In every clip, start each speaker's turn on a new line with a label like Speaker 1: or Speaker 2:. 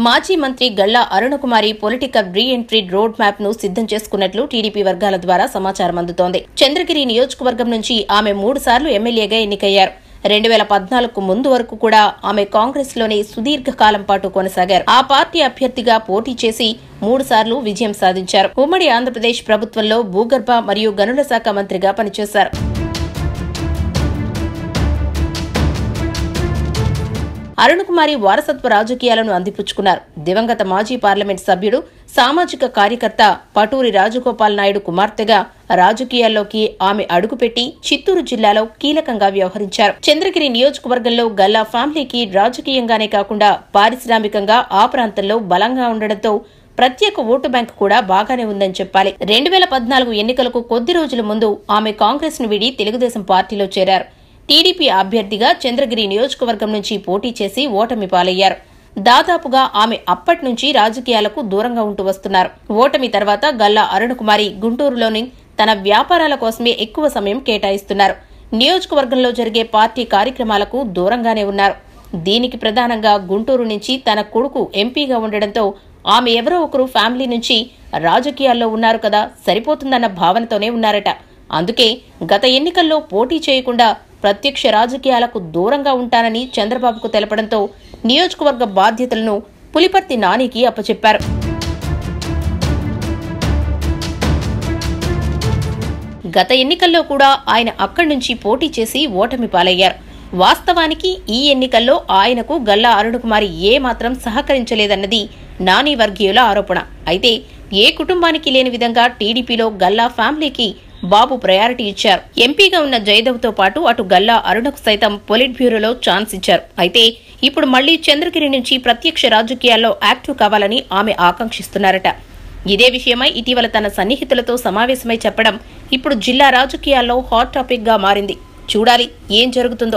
Speaker 1: మాజీ మంత్రి Galla Arunakumari political re entry road map ను సిద్ధం చేసుకున్నట్లు టీడీపీ వర్గాల ద్వారా సమాచారం అందుతోంది చంద్రగిరి నియోజకవర్గం నుంచి ఆమె మూడు సార్లు ఎమ్మెల్యేగా ఎన్నికయ్యారు రెండు వేల పద్నాలుగు ముందు వరకు కూడా ఆమె కాంగ్రెస్ లోనే సుదీర్ఘకాలం పాటు కొనసాగారు ఆ పార్టీ అభ్యర్థిగా పోటీ చేసి మూడు సార్లు విజయం సాధించారు ఉమ్మడి ఆంధ్రప్రదేశ్ ప్రభుత్వంలో భూగర్భ మరియు గనుల శాఖ మంత్రిగా పనిచేశారు అరుణకుమారి వారసత్వ రాజకీయాలను అందిపుచ్చుకున్నారు దివంగత మాజీ పార్లమెంట్ సభ్యుడు సామాజిక కార్యకర్త పటూరి రాజగోపాల్ నాయుడు కుమార్తెగా రాజకీయాల్లోకి ఆమె అడుగుపెట్టి చిత్తూరు జిల్లాలో కీలకంగా వ్యవహరించారు చంద్రగిరి నియోజకవర్గంలో గల్లా ఫ్యామిలీకి రాజకీయంగానే కాకుండా పారిశ్రామికంగా ఆ ప్రాంతంలో బలంగా ఉండడంతో ప్రత్యేక ఓటు బ్యాంక్ కూడా బాగానే ఉందని చెప్పాలి రెండు వేల పద్నాలుగు ఎన్నికలకు కొద్ది రోజుల ముందు ఆమె కాంగ్రెస్ ను వీడి తెలుగుదేశం పార్టీలో చేరారు టీడీపీ అభ్యర్థిగా చంద్రగిరి నియోజకవర్గం నుంచి పోటీ చేసి ఓటమి పాలయ్యారు దాదాపుగా ఆమె అప్పటి నుంచి రాజకీయాలకు దూరంగా ఉంటూ వస్తున్నారు ఓటమి తర్వాత గల్లా అరుణకుమారి గుంటూరులోని తన వ్యాపారాల కోసమే ఎక్కువ సమయం కేటాయిస్తున్నారు నియోజకవర్గంలో జరిగే పార్టీ కార్యక్రమాలకు దూరంగానే ఉన్నారు దీనికి ప్రధానంగా గుంటూరు నుంచి తన కొడుకు ఎంపీగా ఉండడంతో ఆమె ఎవరో ఒకరు ఫ్యామిలీ నుంచి రాజకీయాల్లో ఉన్నారు కదా సరిపోతుందన్న భావనతోనే ఉన్నారట అందుకే గత ఎన్నికల్లో పోటీ చేయకుండా ప్రత్యక్ష రాజకీయాలకు దూరంగా ఉంటానని చంద్రబాబుకు తెలపడంతో నియోజకవర్గ బాధ్యతలను పులిపర్తి నానికి అప్పచెప్పారు గత ఎన్నికల్లో కూడా ఆయన అక్కడి నుంచి పోటీ చేసి ఓటమి పాలయ్యారు వాస్తవానికి ఈ ఎన్నికల్లో ఆయనకు గల్లా అరుణకుమారి ఏ మాత్రం సహకరించలేదన్నది నాని వర్గీయుల ఆరోపణ అయితే ఏ కుటుంబానికి లేని విధంగా టీడీపీలో గల్లా ఫ్యామిలీకి బాబు ప్రయారిటీ ఇచ్చారు ఎంపీగా ఉన్న జయదేవ్తో పాటు అటు గల్లా అరుణకు సైతం పొలిట్ బ్యూరోలో ఛాన్స్ ఇచ్చారు అయితే ఇప్పుడు మళ్లీ చంద్రగిరి నుంచి ప్రత్యక్ష రాజకీయాల్లో యాక్టివ్ కావాలని ఆమె ఆకాంక్షిస్తున్నారట ఇదే విషయమై ఇటీవల తన సన్నిహితులతో సమావేశమై చెప్పడం ఇప్పుడు జిల్లా రాజకీయాల్లో హాట్ టాపిక్ గా మారింది చూడాలి ఏం జరుగుతుందో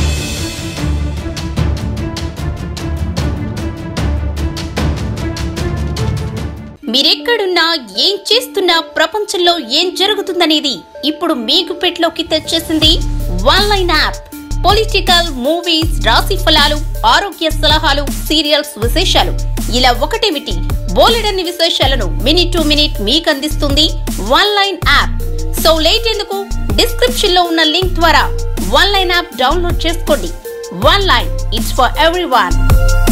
Speaker 1: మీరెక్కడున్నా ఏం చేస్తున్నా ప్రపంచంలో ఏం జరుగుతుందనేది ఇప్పుడు మీ గుప్పెట్లోకి తెచ్చేసింది one line app political movies రాశి ఫలాలు ఆరోగ్య సలహాలు సీరియల్స్ విశేషాలు ఇలా ఒకటేమిటి బోలెడన్ని విశేషాలను మినిట్ టు మినిట్ మీకు అందిస్తుంది one line app so late ఎందుకు డిస్క్రిప్షన్ లో ఉన్న లింక్ ద్వారా వన్ లైన్ యాప్ డౌన్లోడ్ చేసుకోండి one line it's for every